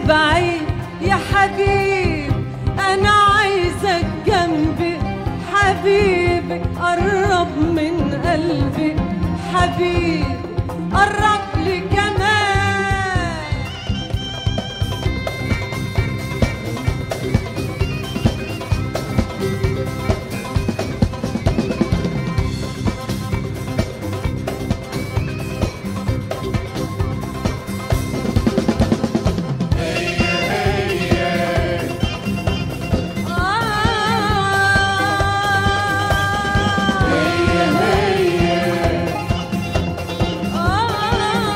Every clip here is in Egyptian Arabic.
بعيد يا حبيب انا عايزك جنبي حبيبي قرب من قلبي حبيبي قرب لي كمان آه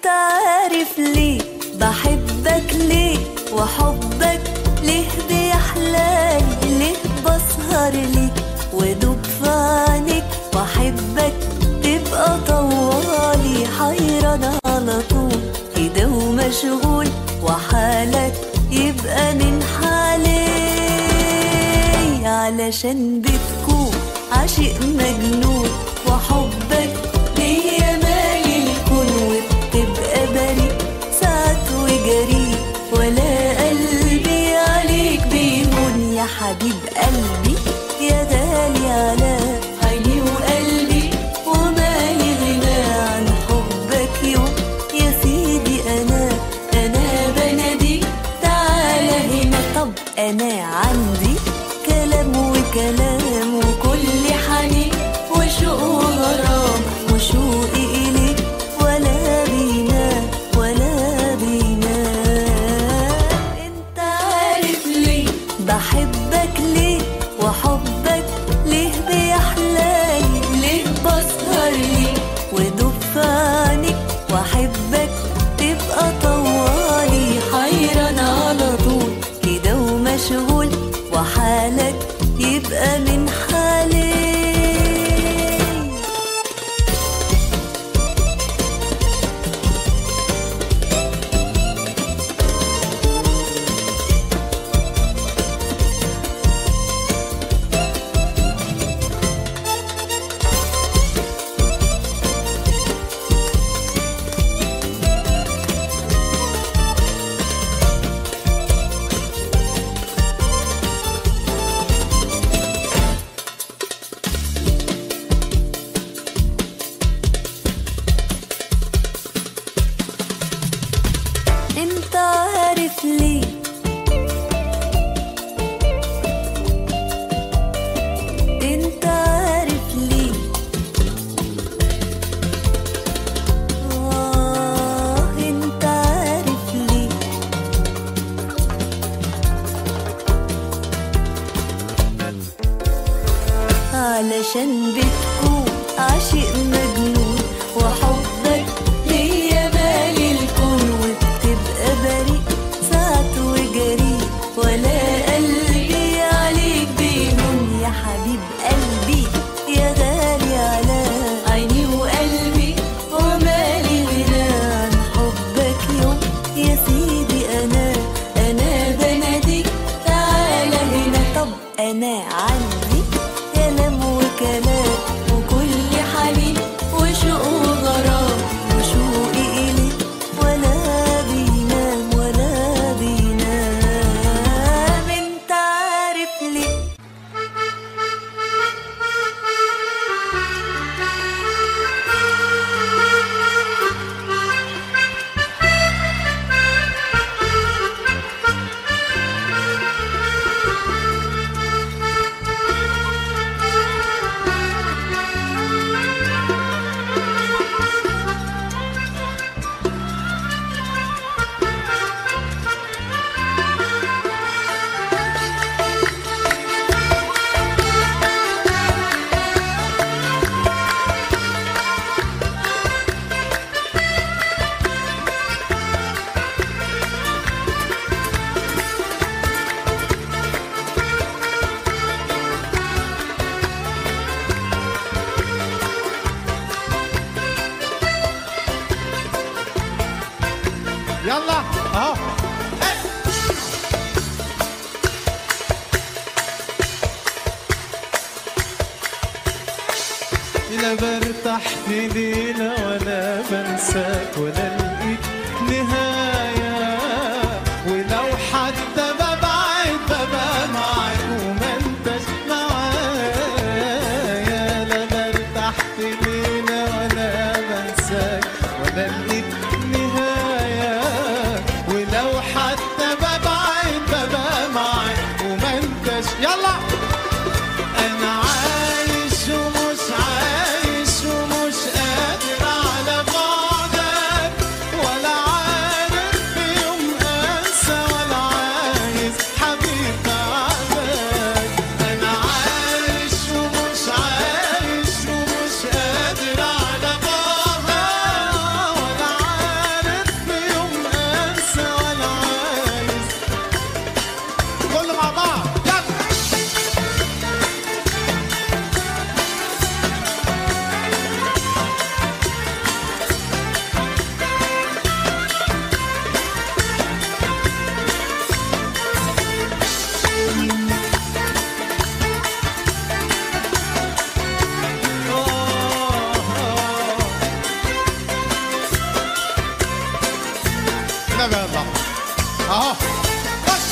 انت عارف ليه بحبك ليه وحبك ليه بيحلالي ليه بسهر ليك ودوب في عينيك واحبك تبقى طوالي حيران على طول كده ومشغول وحالك يبقى من حالي علشان بتكون عاشق مجنون وحبك ليا مالي الكون وبتبقى بريء ساعات وجريء ولا قلبي عليك بيهون يا حبيب قلبي يا غالي على عيني وقلبي ومالي غنى عن حبك يوم يا سيدي انا انا بناديك تعالى هنا طب انا عندي كلام وكلام وكل حنين وشوق وغرام وشوقي إليك ولا بينا ولا بينا انت عارف ليه بحبك ليه وحبك ليه بيحلالي ليه بسهر ليه ودوب في عينيك واحبك تبقى طوالي حيران على طول كده ومشغول وحالك يبقى من حالي انت عارف ليه انت عارف ليه آه انت عارف ليه علشان بتكون عاشق مجنون وحبك ليا مالي الكون وبتبقى بريء ساعات وجريء ولا قلبي عليك بيهون يا حبيب قلبي يا غالي على عيني وقلبي ومالي غنى عن حبك يوم يا سيدي انا انا بناديك تعالى هنا طب انا عندي كلام وكلام وكل حنين وشوق وغرام وشوقي إليك ولا بينام ولا بينام انت عارف ليه يلا اهو لا برتاح في ليلة ولا بنساك ولا لقيت نهاية ولو حتى ببعد ببقى معاك وما انتش معايا لا برتاح في ليلة ولا بنساك ولا لقيت نهاية ولو حتى ببعد ببقى معاك وما انتش يلا انا عايش ومش عايش ومش قادر على بعدك والنبي يلا اهو خش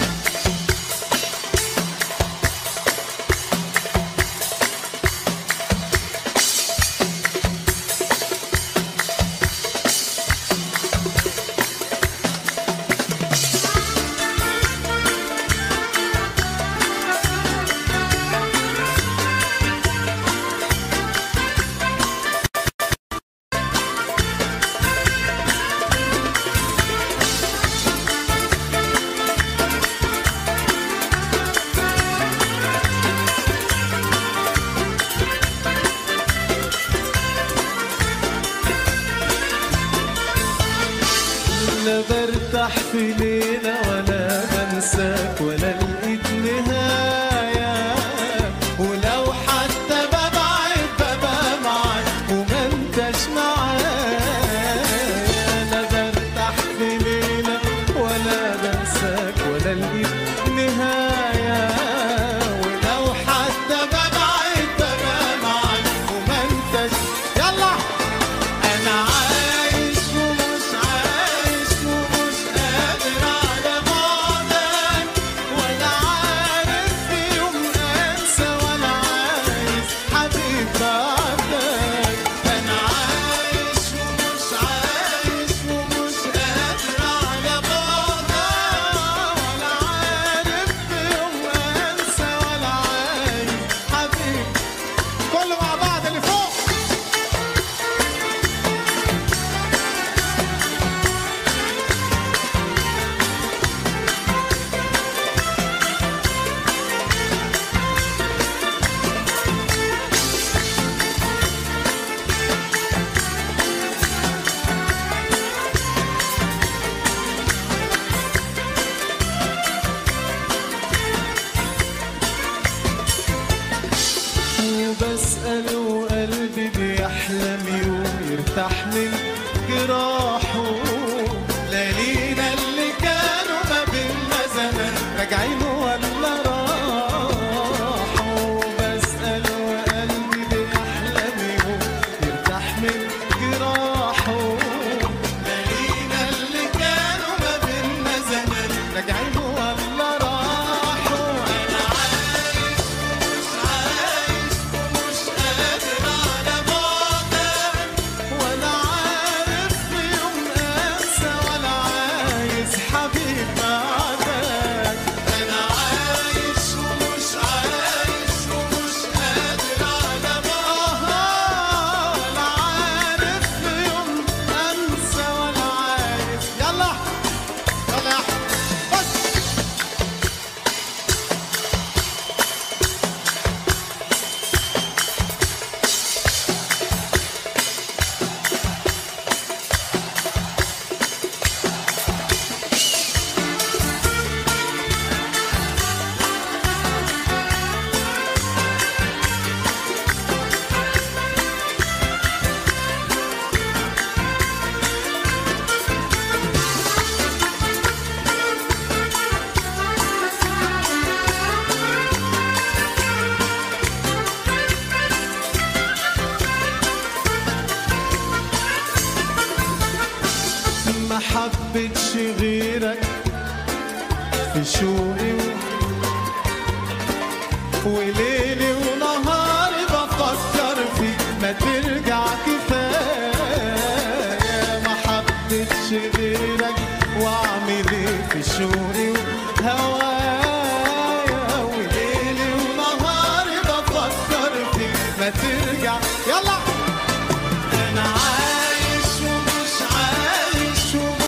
لا برتاح في ليلة ولا بنساك ولا لقيت نهاية ولو حتى ببعد ببقى معاك وما انتش معايا لا برتاح في ليلة ولا بنساك ولا لقيت نهاية ولو حتى ببعد ببقى معاك وما انتش يلا أنا عايش ومش عايش ومش قادر على بعدك ولا عارف في يوم أنسى ولا عايز حبيب بعدك أنا عايش ومش عايش ومش قادر على بعدك ولا عارف في يوم أنسى ولا عايز حبيب كله مع بعض اللي فوق وبسأل وقلبي بيحلم يوم يرتاح من جراحه ليالينا اللي كانوا ما بينا زمان راجعين ولا راحوا وبسأل وقلبي بيحلم يوم يرتاح من جراحه ليالينا اللي كانوا ما بينا زمان راجعين ولا راحوا أنا عايش مش عايش ومش قادر على بعدك ولا عارف في يوم انسى ولا عايز حبيب بعدك انا عايش ومش عايش ومش قادر على بعدك ولا عارف في يوم انسى ولا عايز يلا يلا يا احمد بس ما حبيتش غيرك في شوقي و- وليلي ونهاري بفكر فيك ما ترجع كفاية ما حبيتش غيرك واعمل ايه في شوقي وهوايا وليلي ونهاري بفكر فيك ما ترجع يلا انا عايش ومش عايش ومش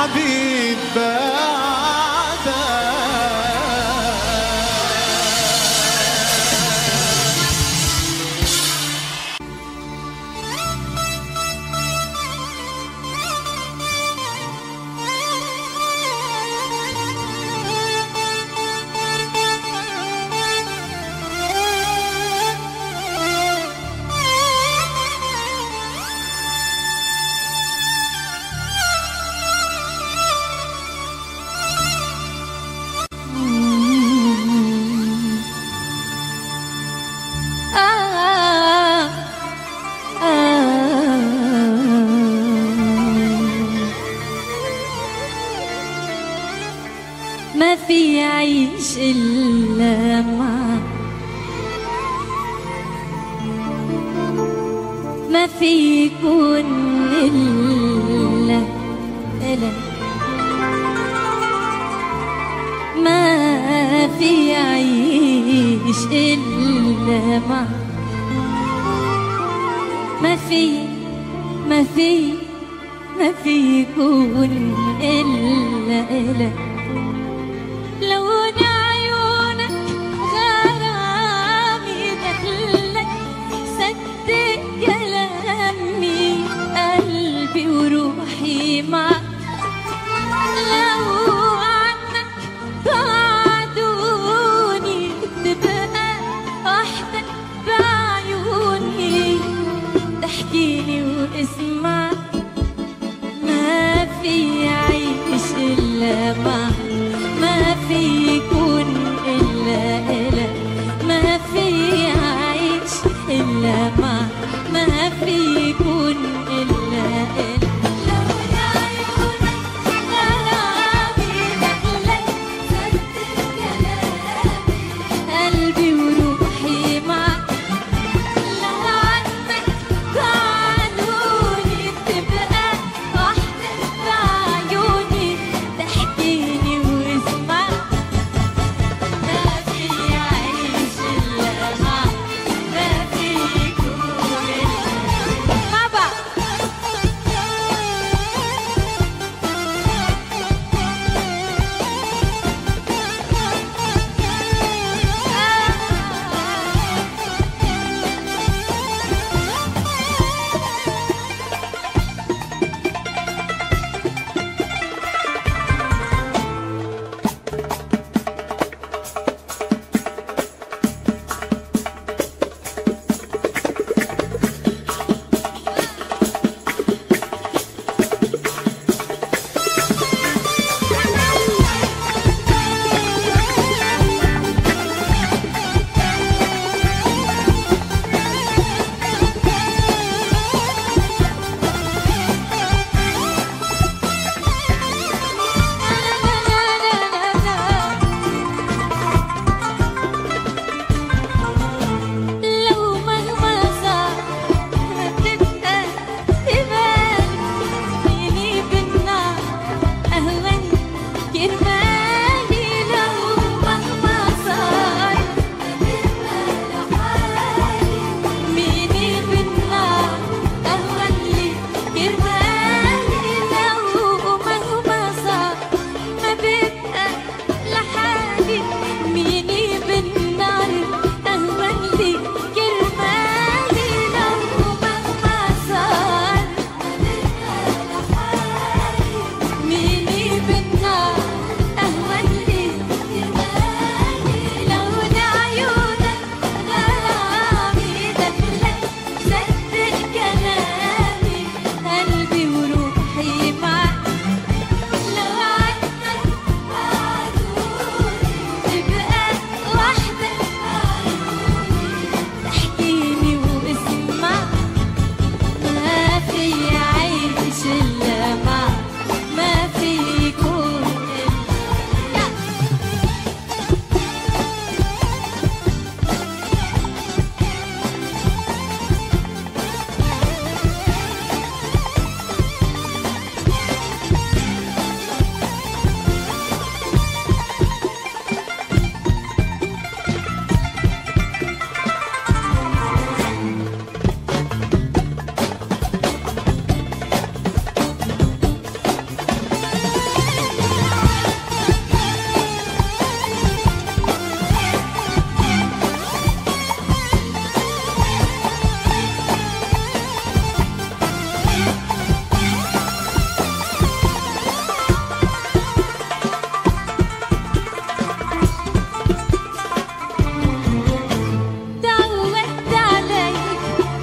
حبيب بعدك آه آه ما في عيش إلا معك ما في يكون إلا إلا ما في عيش إلا معك ما في ما في ما في يكون إلا إلا لون عيونك غرامي دخلك صدق كلامي قلبي وروحي معك لو عنك بعدوني تبقى وحدك بعيوني تحكيلي واسمع ما في عيش إلا معك ما في يكون إلا إلا ما في عيش إلا معك ما في يكون إلا إلا لو عيونك غرامي دخلك صدق كلامي قلبي وروحي معك لو عنك بعدوني تبقى وحدك بعيوني تحكيني واسمع ما في عيش إلا معك ما في يكون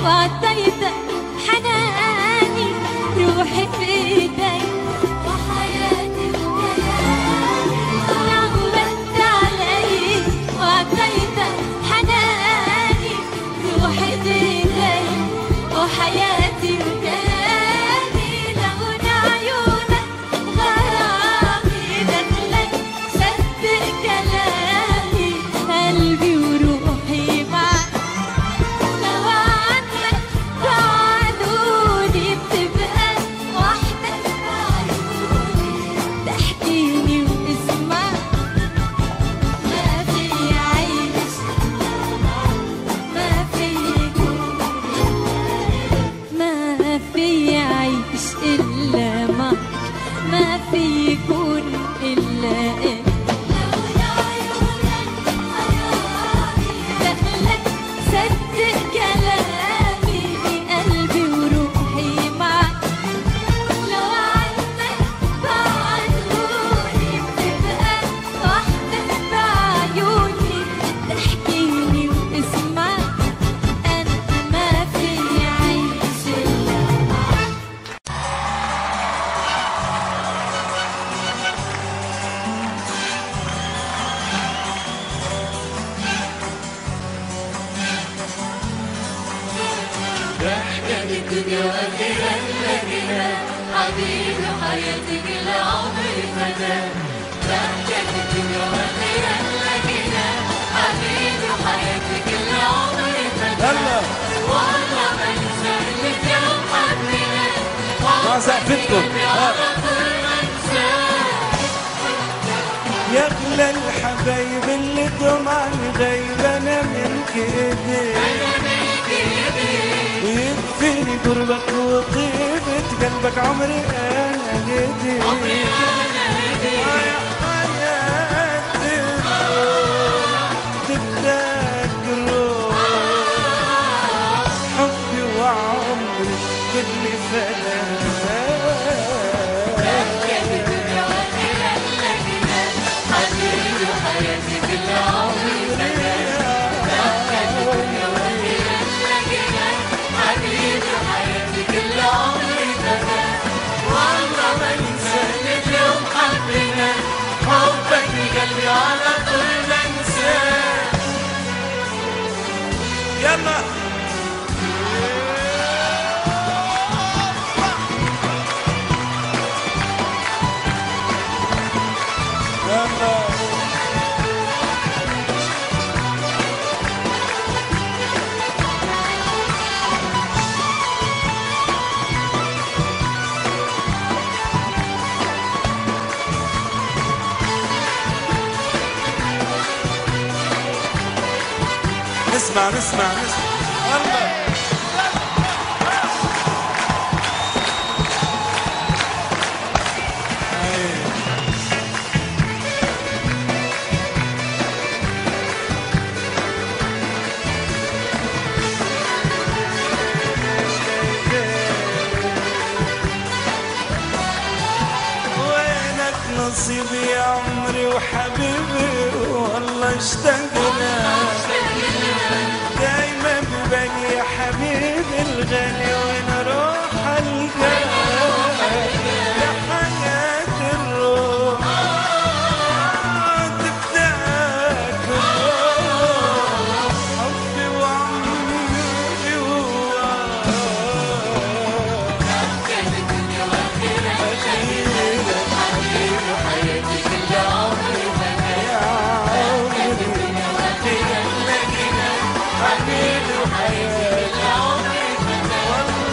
وعطيتك حناني روحي بإيدي وحياتي وكياني عودت علي وعطيتك حناني روحي بإيدي وحياتي وكياني لون عيونك غرامي دخلك صدق كلامي قلبي وروحي معك لو عنك بعدوني بتبقى وحدك بعيوني تحكيني واسمع ما في عيش ما في ما في عيش إلا معك ما في يكون إلا إنت دخلك صدق كلامي قلبي وروحي معك لو عنك بعدوني بتبقى وحدك بعيوني تحكيني واسمع أنا ما في عيش إلا معك حبيبي حياتك العمر فدا ضحكة الدنيا وخيرا لكنا حبيبي حياتك العمر فدا يلا والله ما ننسى اللي في يوم حبنا مع سقفتكم على طول ما ننساه يا اغلى الحبايب اللي طمعن غايب انا من ايدي ويكفيني قربك وطيبة قلبك عمري انا هدي يا حياتي الروح تفتكروا حبي وعمري كل فدا حبيبي حياتك العمر حبيبي حياتك العمر فدا والله ما ننسى اللي في يوم حبنا حبك بقلبي على طول ما انساه يلا يلا نسمع نسمع نسمع يلا وينك نصيبي يا عمري وحبيبي والله اشتقنا دايما ببالي يا حبيبي الغالي وين اروح القاك يا حياة الروح تفتاك الروح حبي وعمري وعمري والله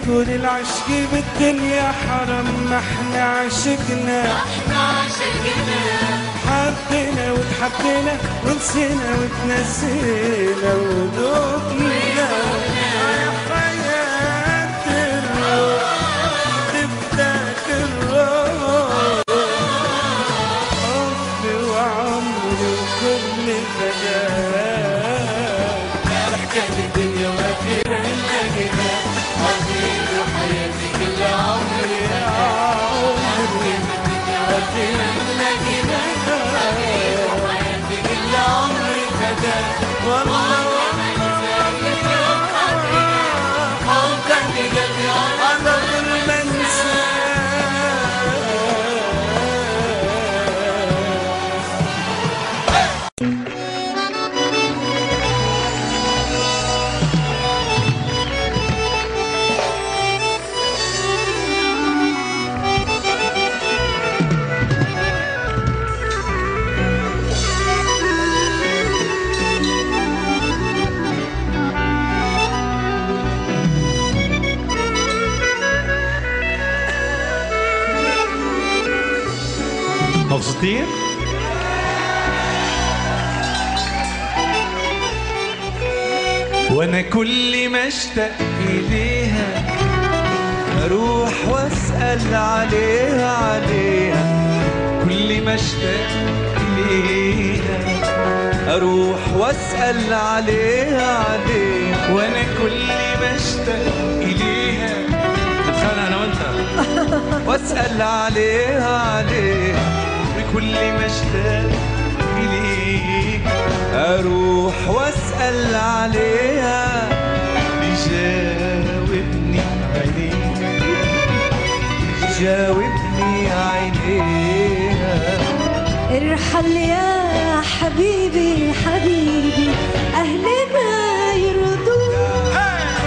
يكون العشق بالدنيا حرام ما احنا عشقنا حبينا وتحبينا ونسينا وتنسينا ودوبنا يا حياة الروح تبدأ الروح حبي وعمري وكل فداك حكاية الدنيا وأخيرا لقينا حبيبي وحياتي كل عمري يا عمري وأخيرا لقينا حياتي كل عمري فداك والله حبك بقلبي عمري أقدر ما انساك مبسوطين؟ وانا كل ما اشتاق اليها اروح واسال عليها عليها كل ما اشتاق اليها اروح واسال عليها عليها وانا كل ما اشتاق اليها نتخانق انا وانت واسال عليها عليها بكل ما اشتاق اليك اروح واسال عليها يجاوبني عينيها يجاوبني عينيها ارحل يا حبيبي حبيبي أهلي ما يرضوك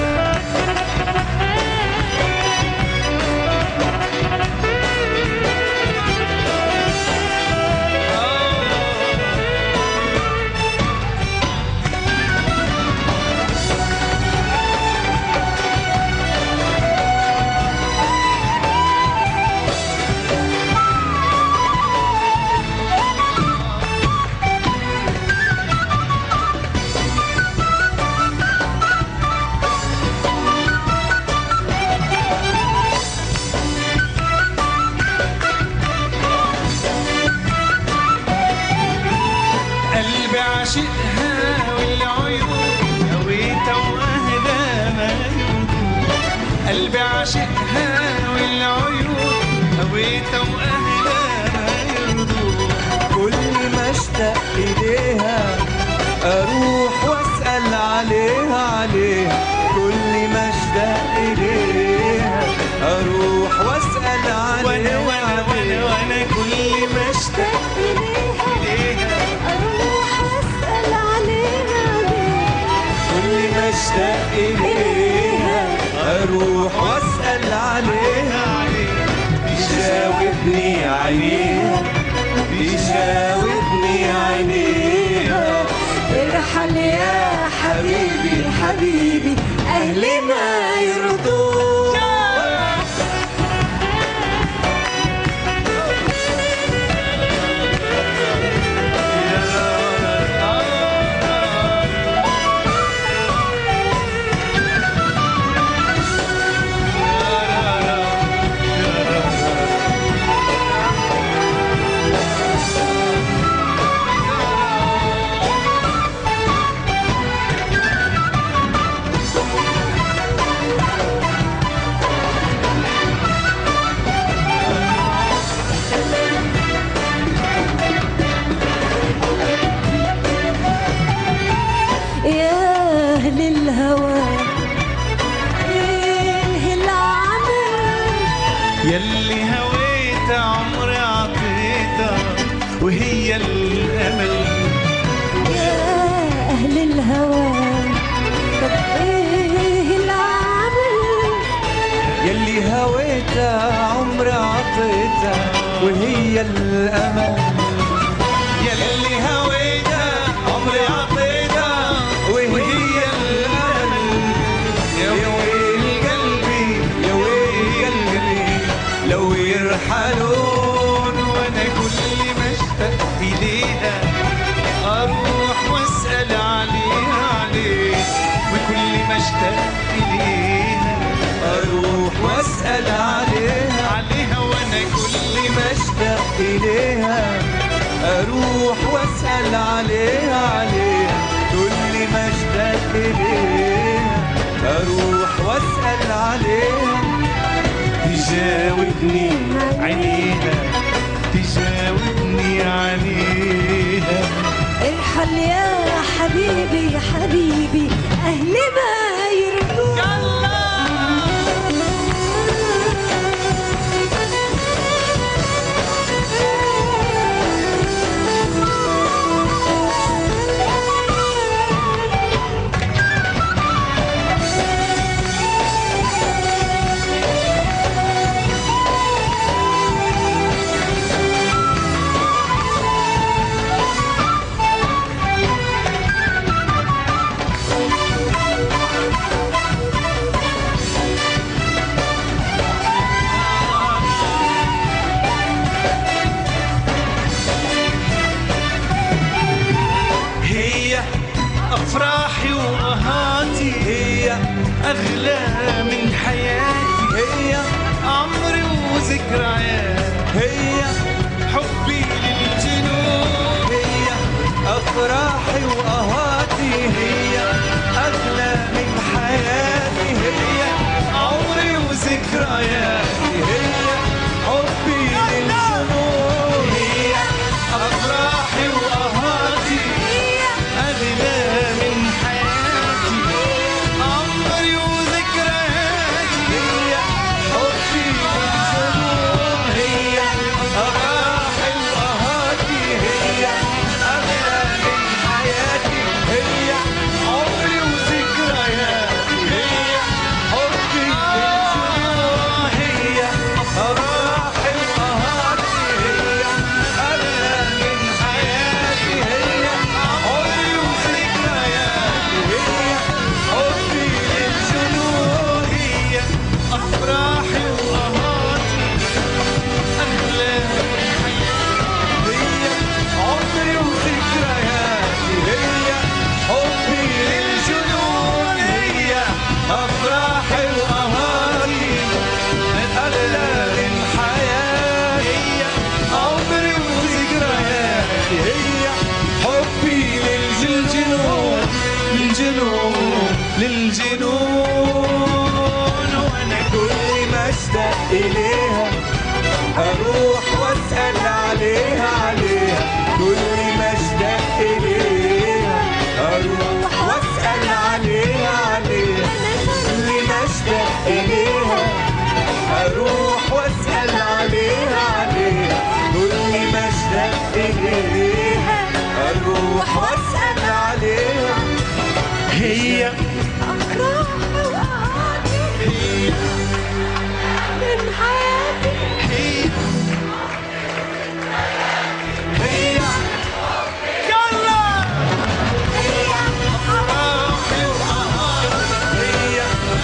قلبي عاشقها والعيون هويتها واهدى ما يرضوك قلبي عاشقها والعيون هويتها واهدى ما يرضوك كل ما اشتاق اليها اروح واسال عليها عليها كل ما اشتاق اليها اروح واسال وانا عليها وانا وانا وانا كل ما اشتاق اليها أروح أسأل عليها كل ما اشتاق اليها اروح واسال عليها يجاوبني عينيها يجاوبني عينيها ارحل يا حبيبي حبيبي أهلي ما يرضوك يا أهل الهوى إيه العمل يلي هويت عمري عطيتها وهي الامل يا أهل الهوى طب إيه العمل يلي هويتها عمري عطيتها وهي الامل يلي هويتها عمري عطيتها وهي الامل يا ويل قلبي ما اشتاق إليها أروح وأسأل عليها عليها وانا كل ما اشتاق إليها أروح وأسأل عليها عليها كل ما اشتاق إليها أروح وأسأل عليها تجاوبني عينيها تجاوبني عليها ارحل يا حبيبي يا حبيبي اهلي ما يرضوا هي افراحي وقهاتي هي اغلى من حياتي هي عمري وذكريات هي حبي للجنون هي أفراحي وأهاتي هي أغلى من حياتي هي عمري وذكرياتي هي حبي للجنون هي افراحي وقهاتي اغلى من حياتي عمري وذكرياتي هي حبي للجنون هي أفراحي وأهاتي هي أغلى من حياتي هي عمري وذكرياتي هي حبي للجنون هي أفراحي وأهاتي هي أغلى من حياتي هي عمري وذكرياتي هي حبي للجنون هي افراحي وقهاتي اغلى من هي عمري وذكرياتي هي حبي للجنون هي أفراحي وأهاتي أغلى من حياتي هي عمري وذكرياتي هي حبي للجنون للجنون للجنون وأنا كل ما أشتاق إليها أروح وأسأل عليها عليها كل ما أشتاق إليها أروح وأسأل عليها عليها كل ما أشتاق إليها أروح وأسأل عليها عليها كل ما أشتاق إليها أروح وأسأل عليها هي أفراح وأهاتي من حياتي هي هي يلا هي افراحي وقهاتي هي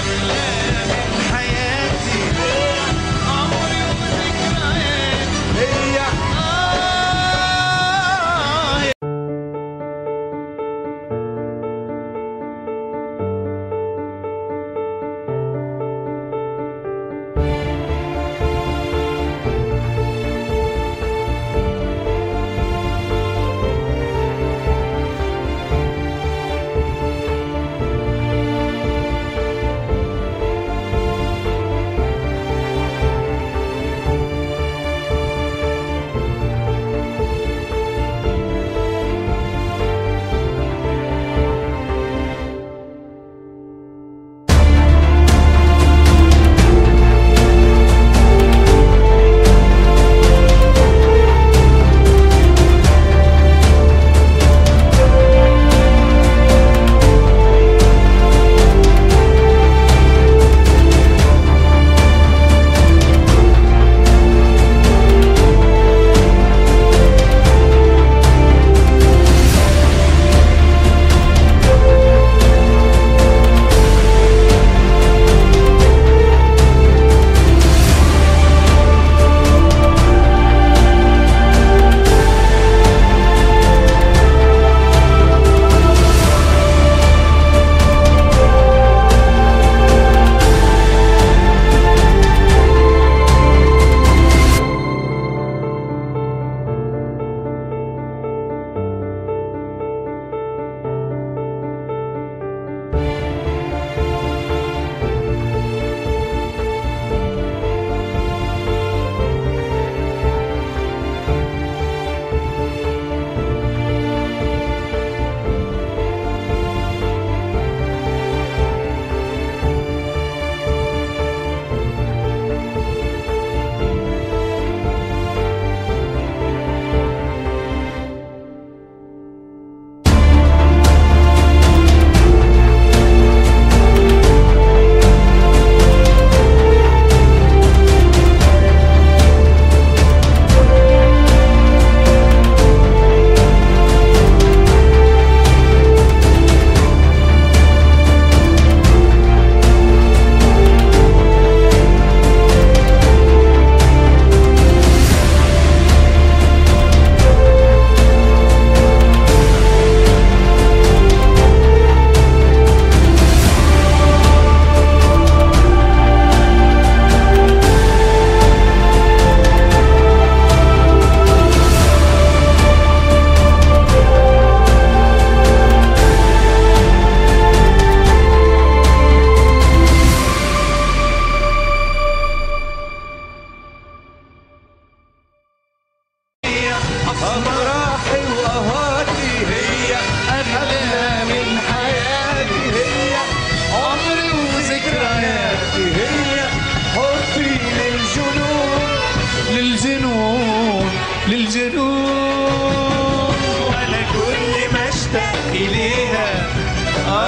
حياتي عمري وذكرياتي هي آه.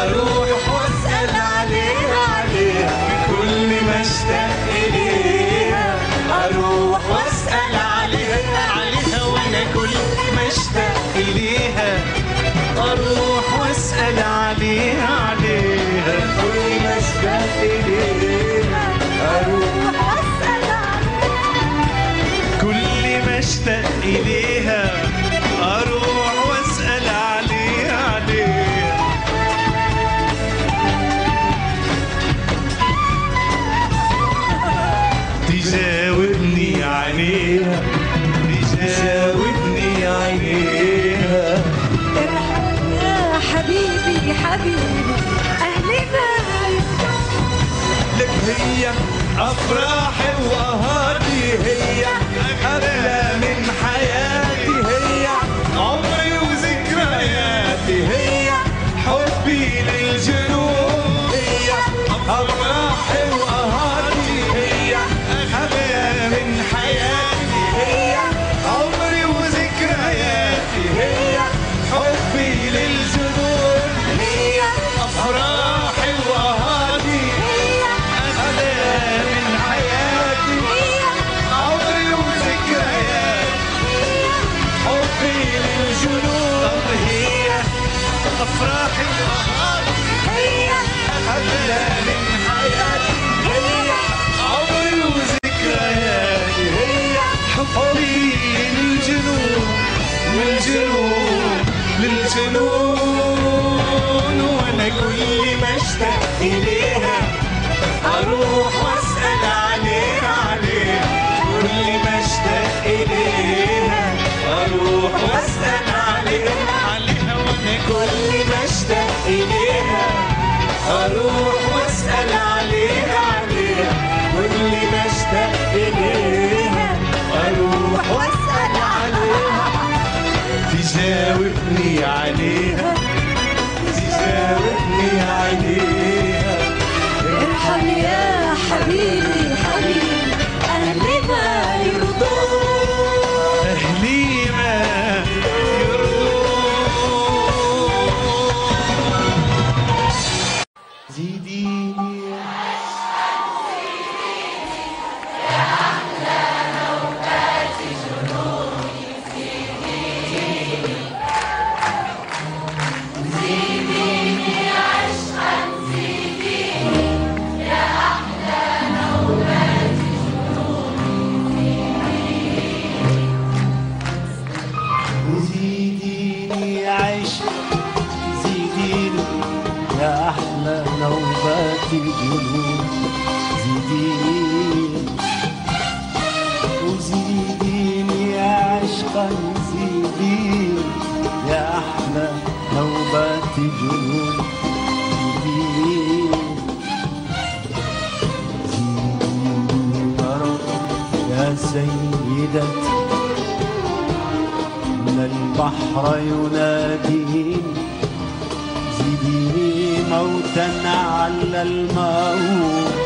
اروح واسال عليها عليها كل ما اشتاق اليها اروح واسال عليها عليها وانا كل ما اشتاق اليها اروح واسال عليها عليها كل ما اشتاق اليها اروح كل ما اشتاق اليها اروح واسال عليها عليها تجاوبني عليها تجاوبني عليها ارحم يا حبيبي حبيبي أهلي بايت لك هي افراحي وقهاتي هي اغلى من حياتي هي عمري وذكرياتي هي حبي للجنون هي افراحي وقهاتي هي اغلى من حياتي هي عمري وذكرياتي هي حبي للجنون هي افراحي وقهاتي أغلى من حياتي عمري وذكرياتي حبي للجنون طب هي أفراحي أغلى من حياتي هي عمري وذكرياتي هي حبي للجنون للجنون للجنون وانا كل ما اشتاق اليها اروح واسال عليها عليها كل ما اشتاق اليها اروح واسال عليها عليها وانا كل ما اشتاق اليها اروح واسال عليها عليها كل ما اشتاق اليها اروح واسال عليها تجاوبني عليها تجاوبني عليها ارحم يا حبيبي حبيبي أهلي ما يرضون أهلي ما يرضون زيديني زيديني عيش زيديني يا أحلى نوبات الجنون زيديني وزيديني يا عشقا زيديني يا أحلى نوبات الجنون زيديني زيديني يا رب يا سيدتي من البحر يناديني زيديني موتا على الموت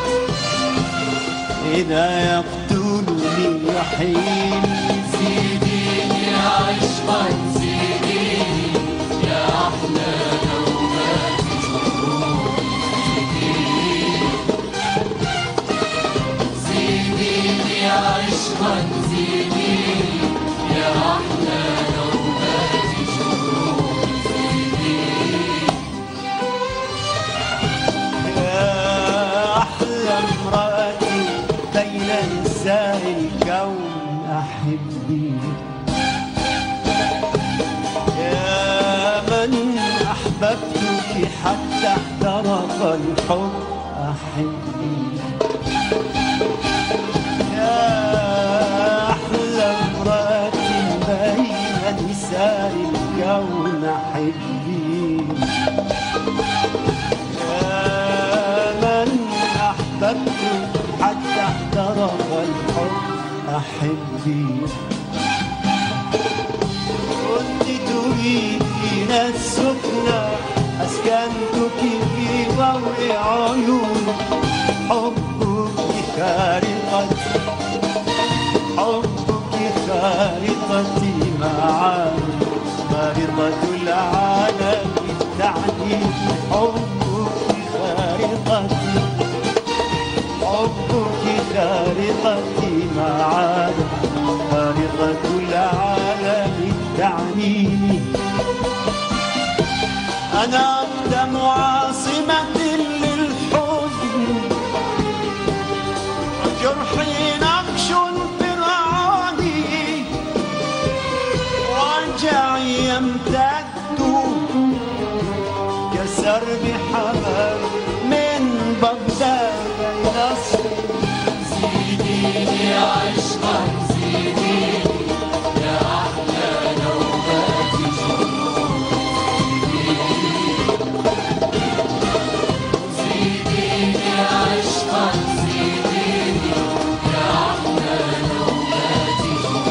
إذا يقتلني يحيي زيديني عشقا زيديني يا أحلى نوبات زيديني عشقا زيديني يا أحلى نوبات يا أحلى امرأة بين نساء الكون أحبي يا من أحببتك حتى احترق الحب أحبي يا أحلى امرأة بين نساء الكون أحبي يا من أحببت حتى احترق الحب أحبي كنت تريدين السكنى أسكنتك في ضوء عيون حبك خارقتي حبك خارقتي معاني خارطة العالم تعني حبك خارقتي حبك خارقتي ما عاد خارقة العالم تعنيني أنا أقدم عاصمة للحزن وجرحي نقش فرعوني وجعي يمتد كسرب حمام من بغداد نصر زيديني عشقا زيديني يا أحلى نوبات زيديني عشقا زيديني يا أحلى نوبات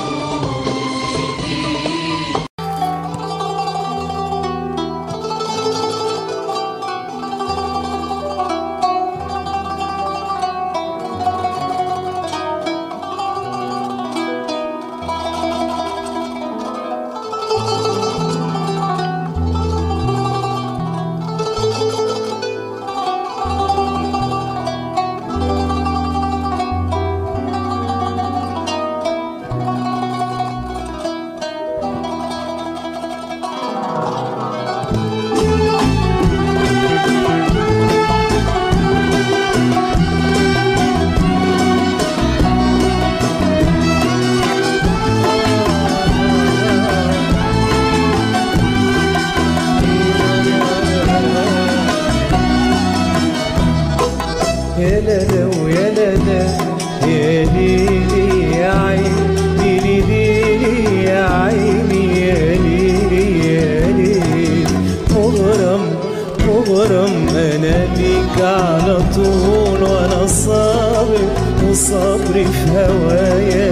يا لالا ويا لالا يا ليلي يا عيني ليلي يا عيني يا ليلي يا ليلي مغرم مغرم انا بيك على طول وانا صابر وصبري في هوايا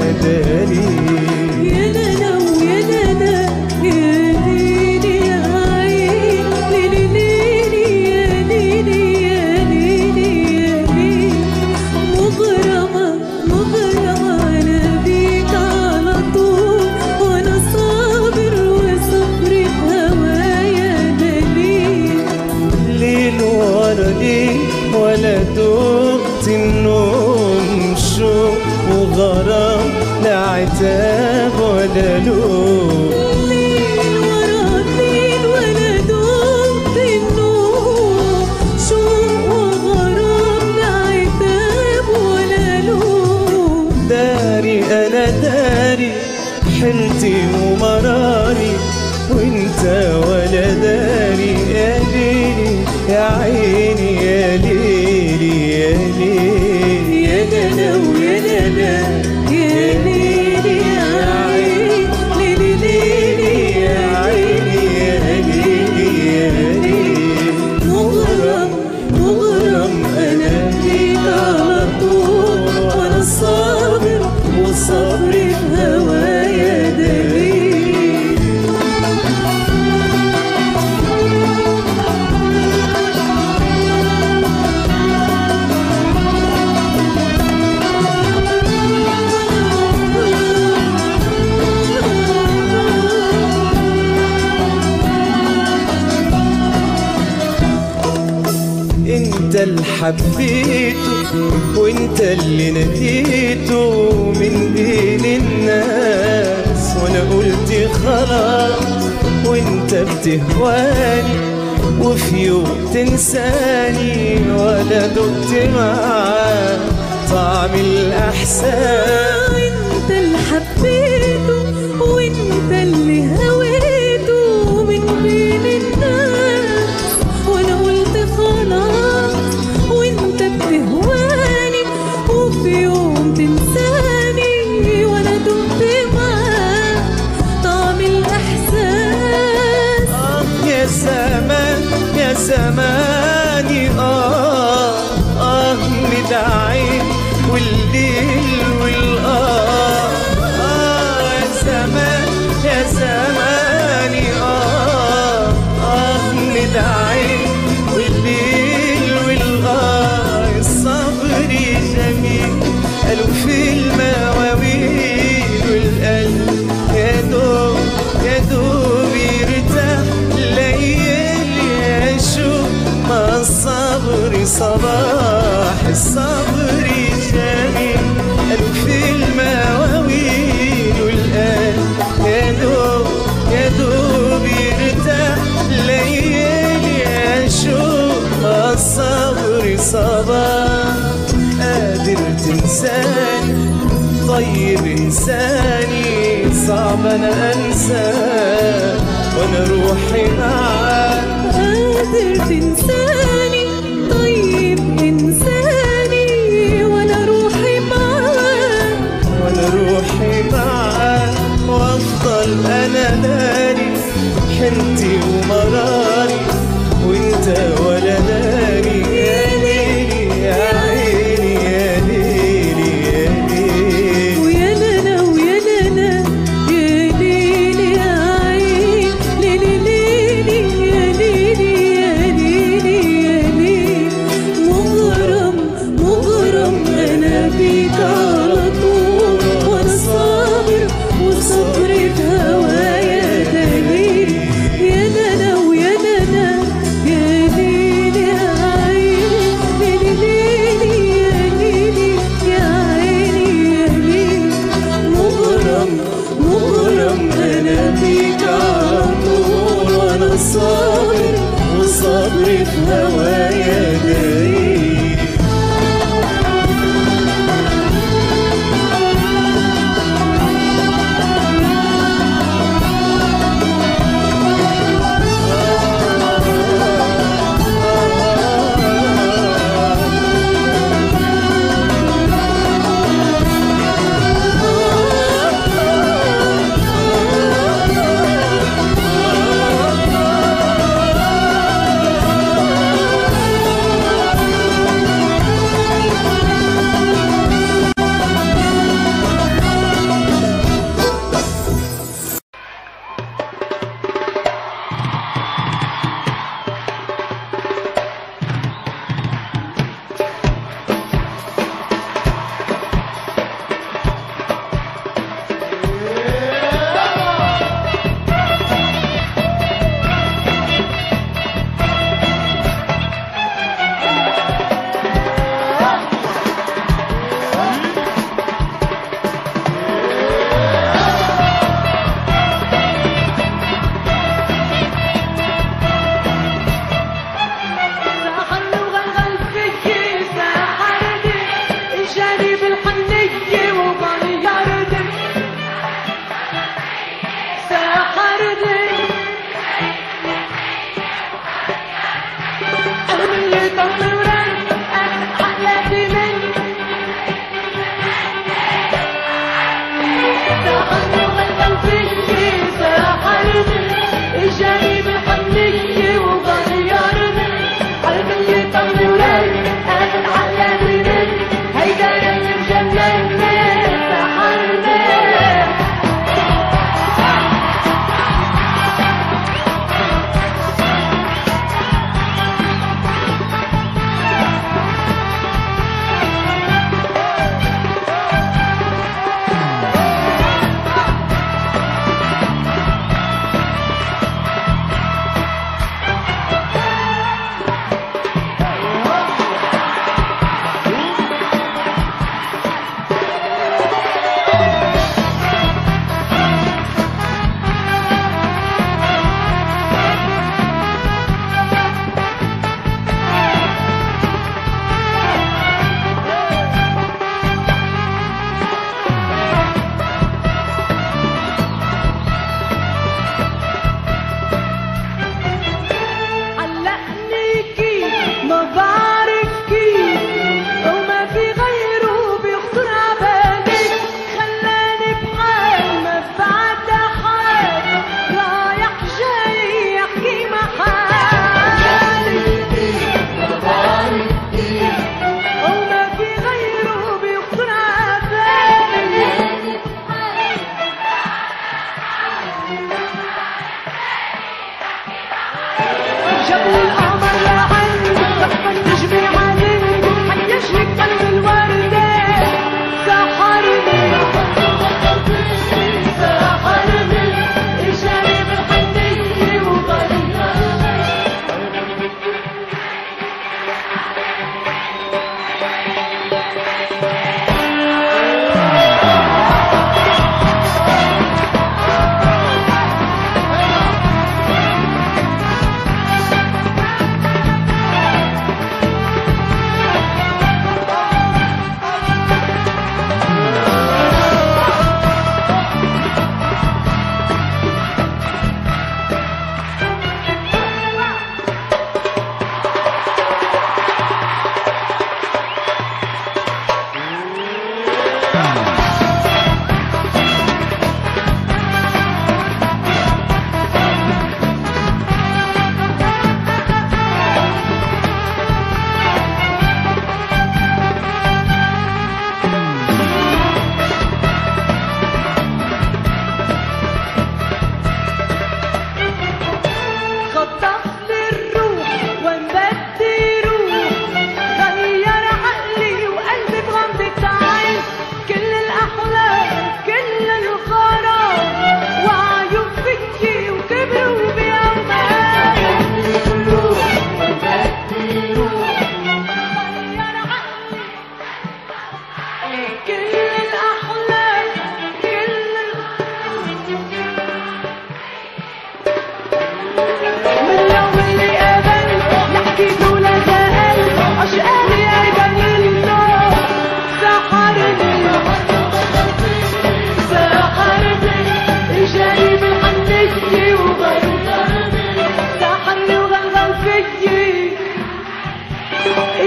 دليل يا لالا ويا لالا يا ليلي يا عين ليلي ليلي يا ليلي يا ليلي يا ليلي مغرمة مغرمة أنا بيك على طول وأنا صابر وصبري في هوايا دليل ليل ورا ليل ولا دقت النوم شوق وغرام لا عتاب ولا لوم ليل ورا ليل ولا دوبت النوم شوق وغرام لا عتاب ولا لوم داري انا داري حلتي ومراري وانت ولا داري يا ليلي يا عيني يا ليلي يا ليلي يا لالا ويا لالا يا ليلي يا عين ليلي ليلي يا عيني يا ليلي يا ليلي مغرم مغرم أنا بيك على طول وأنا صابر وصبري في هوايا دليل انت اللي حبيته وانت اللي ناديته من بين الناس وانا قلت خلاص وانت بتهواني وفي يوم تنساني ولا دقت معاك طعم الاحسان انت اللي حبيته وانت اللي هويته من بين الناس وانا قلت خلاص وانت بتهواني وفي يوم تنساني وانا دمت معاك طعم الاحساس آه يا زمان يا زماني آه آه ندعي والليل والآه صباح الصبر جاني ألف المواويل والآن يا دوب يا دوب يرتاح ليالي أشوف الصبر صباح قادر تنساني طيب إنساني صعب أنا أنساك وأنا روحي معاك قادر تنساني طيب إنساني وأنا روحي معاك وانا روحي معاك وافضل انا داري حنتي ومراري وانت ولا داري يا ليلي يا عيني يا ليلي يا ليلي ويا لنا ويا لنا يا ليلي يا عين ليلي ليلي يا ليلي يا ليلي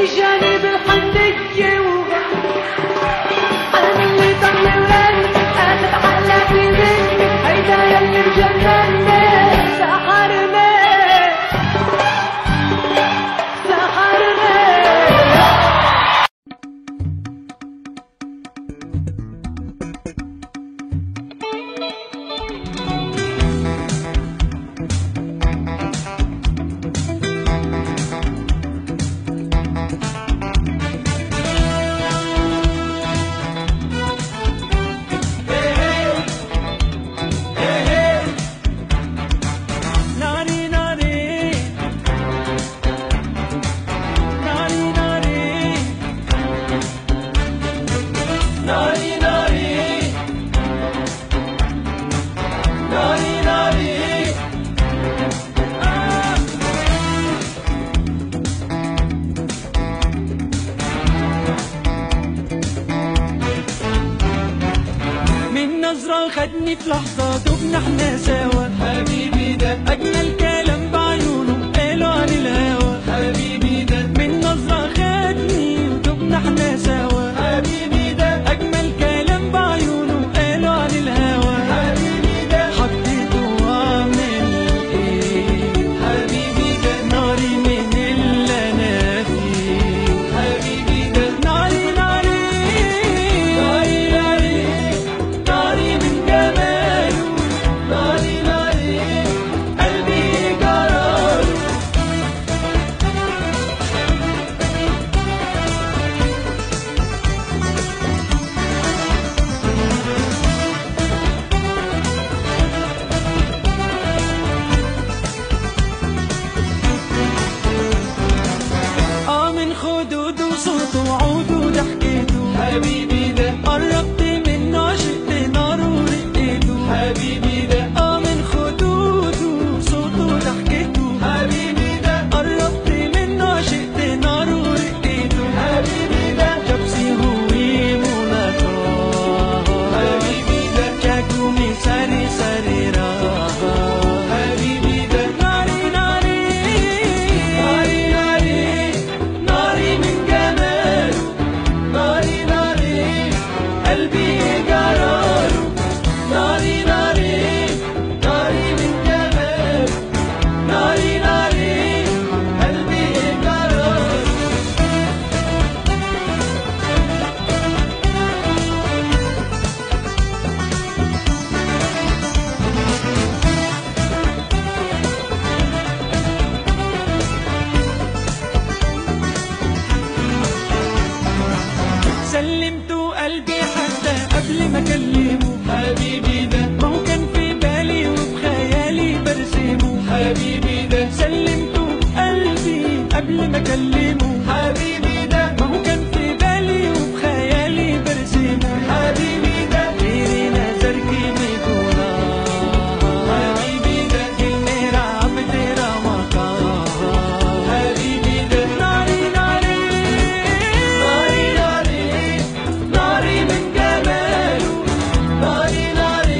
جاني بالحنية أنا اللي ضل ولاني أنا على في ذهني هيدا يلي مجنني سحرني سحرني ناري ناري ناري ناري ناري ناري ناري ناري آه. من نظرة خدني في لحظة دبنا احنا سوا حبيبي ده أجمل كلام بعيونه قالوا عن الهوى حبيبي ده من نظرة خدني ودبنا احنا سوا حبيبي ده أجمل كلام بعيونه قالوا عن الهوى حبيبي ده حطيته وأعمل إيه حبيبي ده ناري من اللي أنا فيه حبيبي ده ناري ناري ناري ناري ناري من جماله ناري ناري قلبي جراله اه من خدوده وصوته وعوده وضحكته حبيبي ده قربت منه عشقت ناره ورقته حبيبي ده اه من خدوده وصوته وضحكته حبيبي ده قربت منه عشقت ناره ورقته حبيبي ده جبسي هوي مناكا حبيبي ده جاكو مي ساري ساري راها حبيبي ده ناري ناري ناري ناري ناري من جماله ناري ناري قلبي جراله ناري ناري ناري من جماله ناري ناري قلبي جراله سلمت قلبي حتى قبل ما اكلمه حبيبي ده ما هو كان في بالي وبخيالي برسمه حبيبي ده سلمت قلبي قبل ما اكلمه حبيبي ده ما هو كان في بالي وبخيالي برسمه حبيبي ده غيري نظر की बेगुना حبيبي ده दिल मेरा अब तेरा मकान حبيبي ده ناري ناري ناري ناري ناري من جماله ناري ناري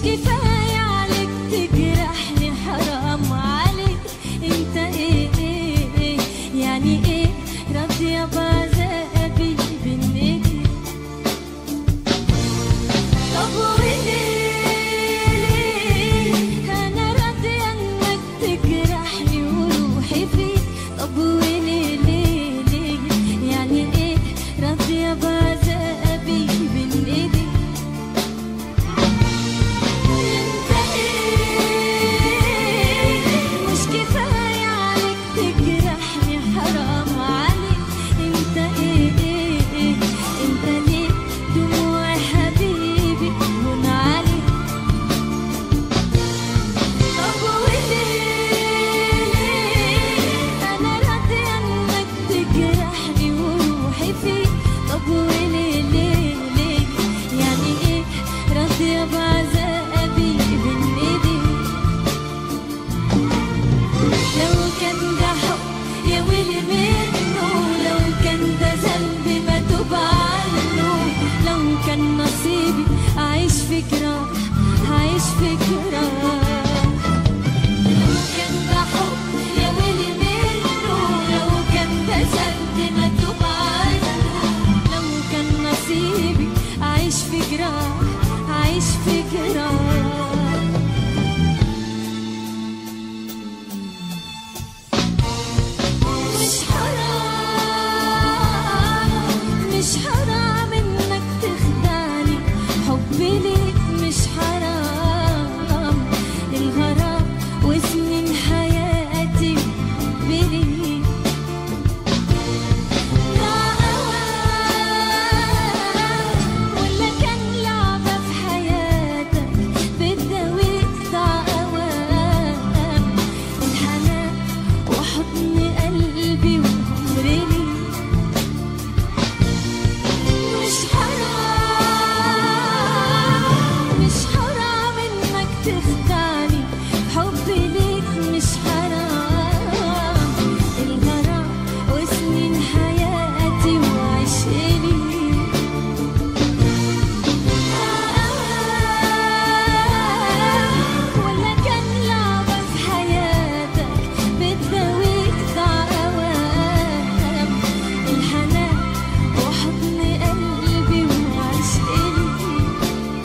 كفاية عليك تجرحني حرام عليك انت ايه ايه ايه يعني ايه راضية بعذابي بين ايديك طب وليه انا راضية انك تجرحني وروحي فيك طب وليه ليه ليه يعني ايه راضية بعذابي بين ايديك انت ايه مش كفاية عليك تجرحني حرام عليك انت ايه ايه ايه انت ليه دموعي حبيبي هون عليك طب وليه انا راضية انك تجرحني وروحي فيك طب وليه ليه ليه يعني ايه راضية بعذابي بين ايديك لو كان ده حب يا ويلي منه لو كان ده ذنبي ما توب عنه لو كان نصيبي أعيش في جراح أعيش في جراح لو كان ده حب يا ويلي منه لو كان ده ذنبي ما توب عنه لو كان نصيبي أعيش في جراح أعيش في جراح مش حرام مش حرام انك تخدعني حبي ليك مش حرام الغرام وسنين حياتي بليك لا أوان ولا كان لعبة في حياتك بتداويك ضاع أوام الحنان وحضن قلبي وعمري ليك مش حرام مش حرام انك تخدعني حبي ليك مش حرام الغرام وسنين حياتي وعشقي ليك ولا كان لعبة في حياتك بتداويك ضاع أوام الحنان وحضن قلبي وعشقي ليك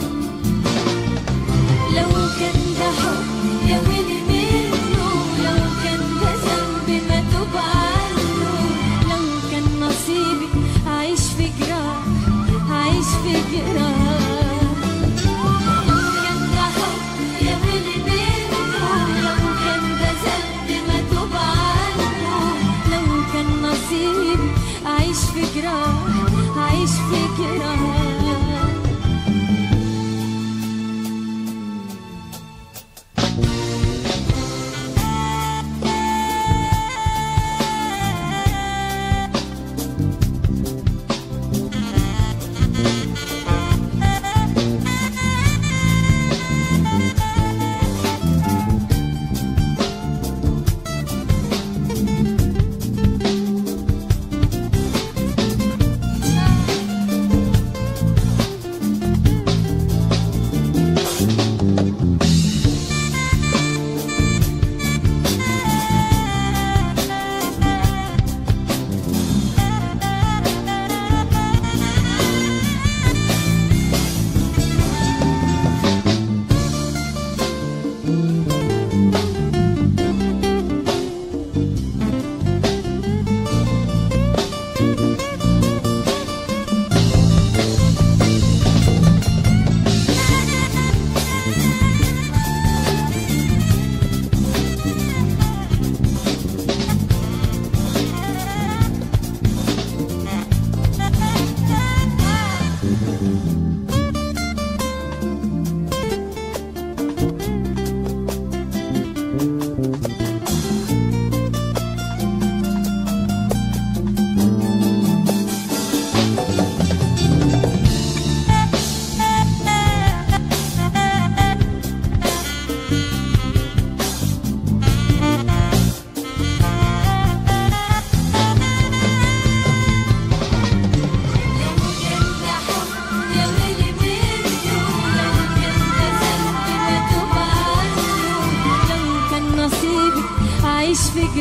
لو كان ده حب يا ويلي منه لو كان ده ذنبي ما توب عنه لو كان نصيبي أعيش في جراح أعيش في جراح لو كان ده حب يا ويلي منه لو كان ده ذنبي ما توب عنه لو كان نصيبي أعيش في جراح أعيش في جراح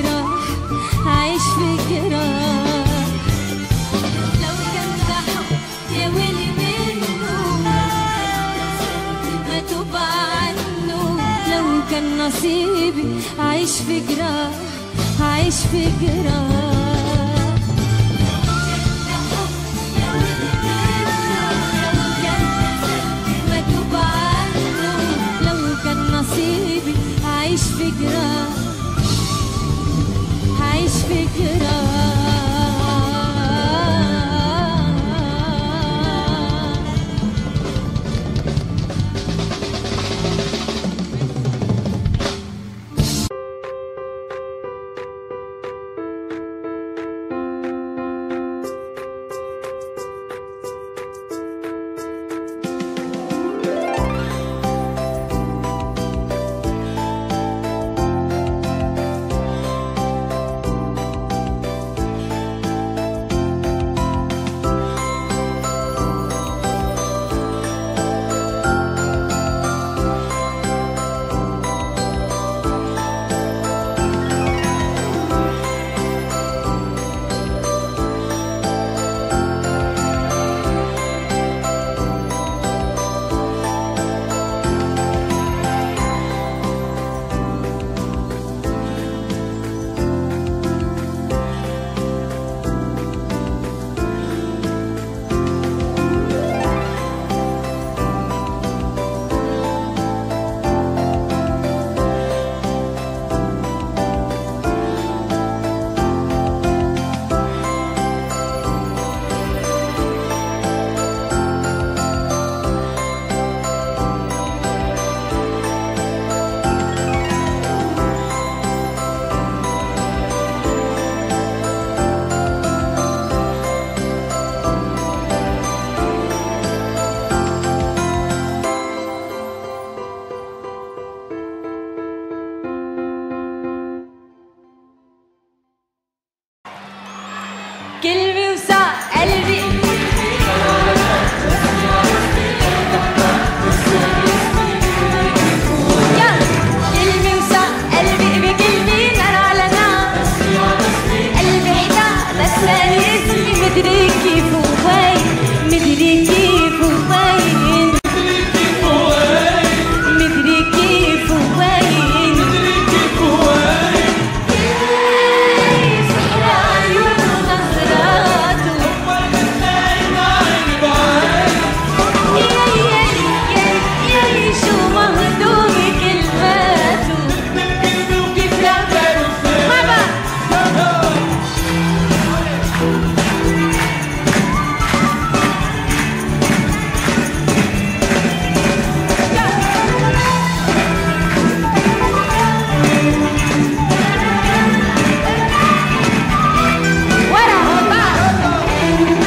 جراح عايش في جراح لو كان ده حب يا ويلي منه ما توب عنه لو كان نصيبي عايش في جراح عايش في جراح ما توب عنه لو كان نصيبي عايش في جراح عايش في جراح قلبي وسع قلبي يلا. قلبي وسع قلبي بقلبي نار على نار قلبي احتار بس أنا اسمي مدري كيف وين مدري كيف وين مدري كيف وين سحر عيون نظراته يا يا يا يا شو مهضوم كلماته كيف لا مع بعض ورا بعض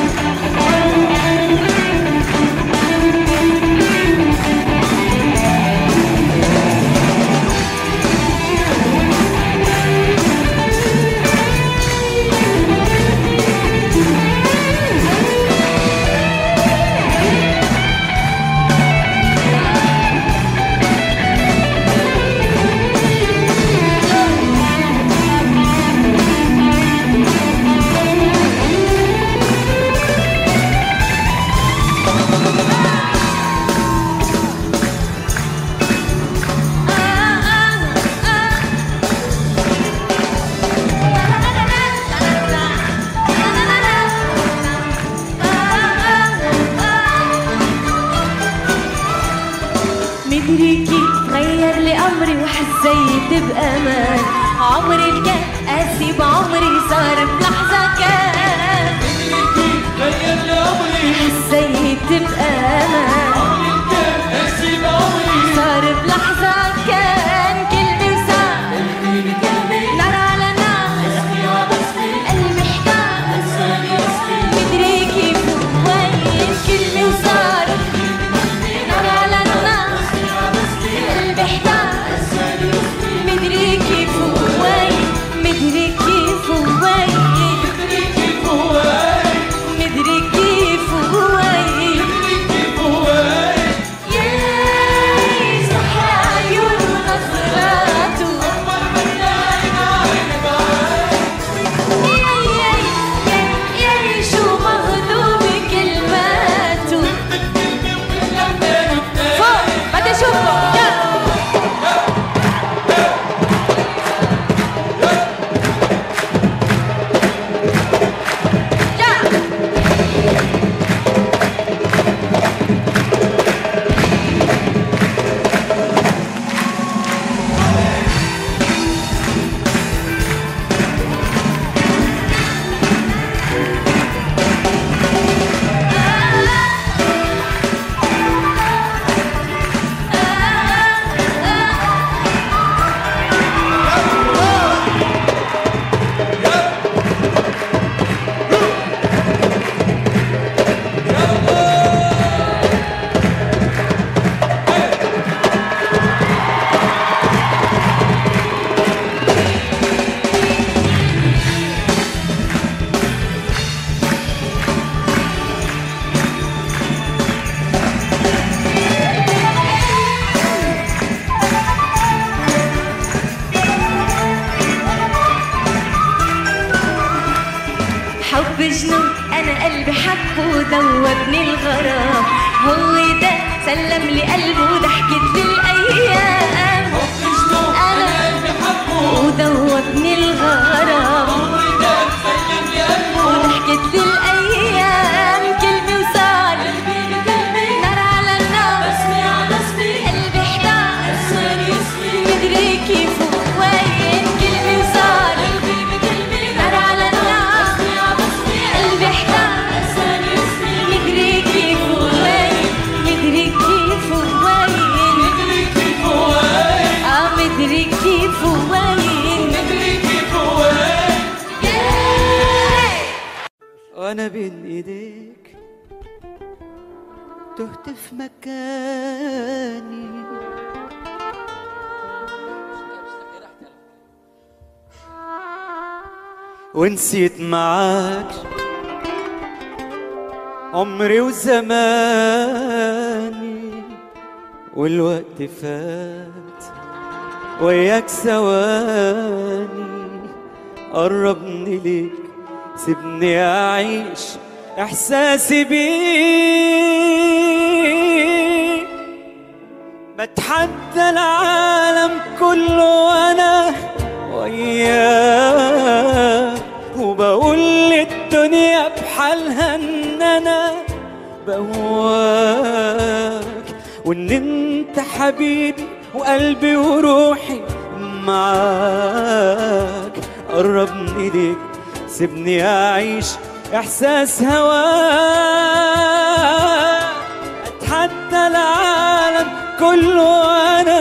مدري كيف غير لي امري وحسيت بامان عمري اللي كان قاسي بعمري صار بلحظه كان غير لي عمري حسيت بامان صار بلحظة كان كلمة وساعة نار على نار قلبي احتار مدري كيف وين كلمة وصار نار على نار قلبي احتار مدري كيف وين مدري كيف وين مدري كيف وين ودوبني الغرام هو ده سلم لي قلبه وضحكت الايام انا ودوبني الغرام وضحكت الايام كلمه وصار نار على النار قلبي احتار مدري كيف وين كلمه وصار نار على النار قلبي احتار مدري كيف وين مدري كيف وين اه مدري كيف وين وانا بين ايديك تهت في مكاني ونسيت معاك عمري وزماني والوقت فات وياك ثواني قربني ليك سيبني أعيش إحساسي بيك بتحدى العالم كله وأنا وياك وبقول للدنيا بحالها إن أنا بهواك وإن أنت حبيبي وقلبي وروحي معاك قربني ليك سيبني أعيش إحساس هواك أتحدى العالم كله أنا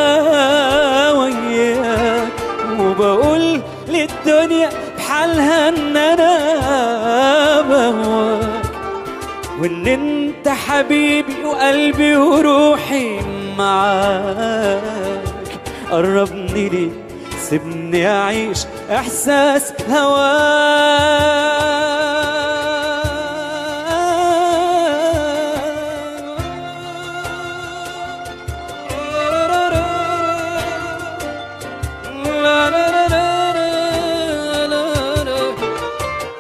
وياك وبقول للدنيا بحالها إن أنا بهواك وإن أنت حبيبي وقلبي وروحي معاك قربني ليك سيبني أعيش إحساس هواك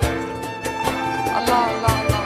الله الله الله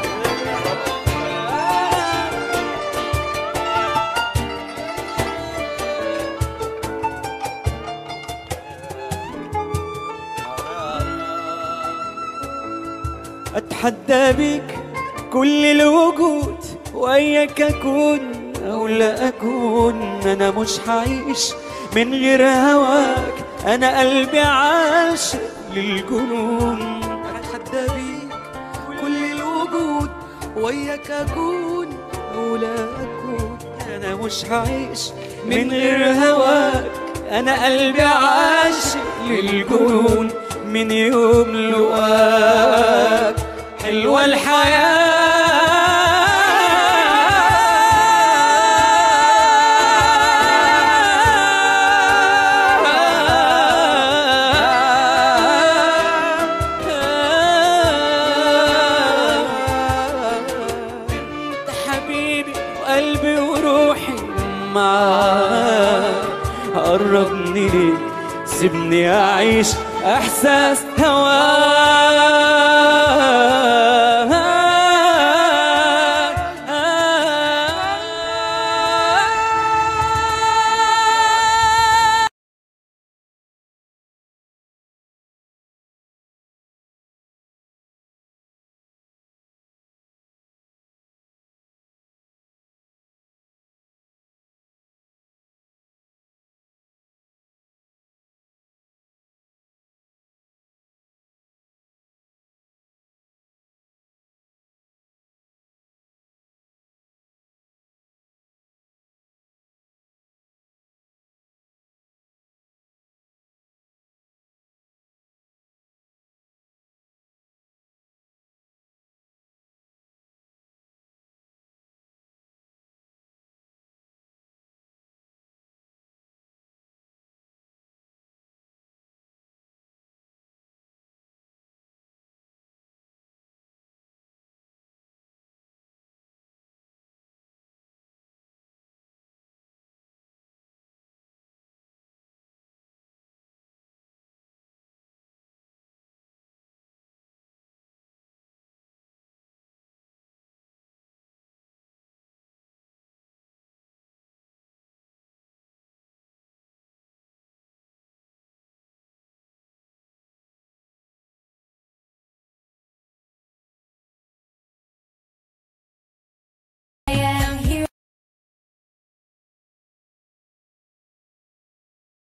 اتحدى بيك كل الوجود وياك اكون او لا اكون انا مش هعيش من غير هواك انا قلبي عاشق للجنون اتحدى بيك كل الوجود وياك اكون او لا اكون انا مش هعيش من غير هواك انا قلبي عاشق للجنون من يوم لقاك حلوة الحياة انت حبيبي وقلبي وروحي معاك قربني ليك سيبني اعيش احساس هواك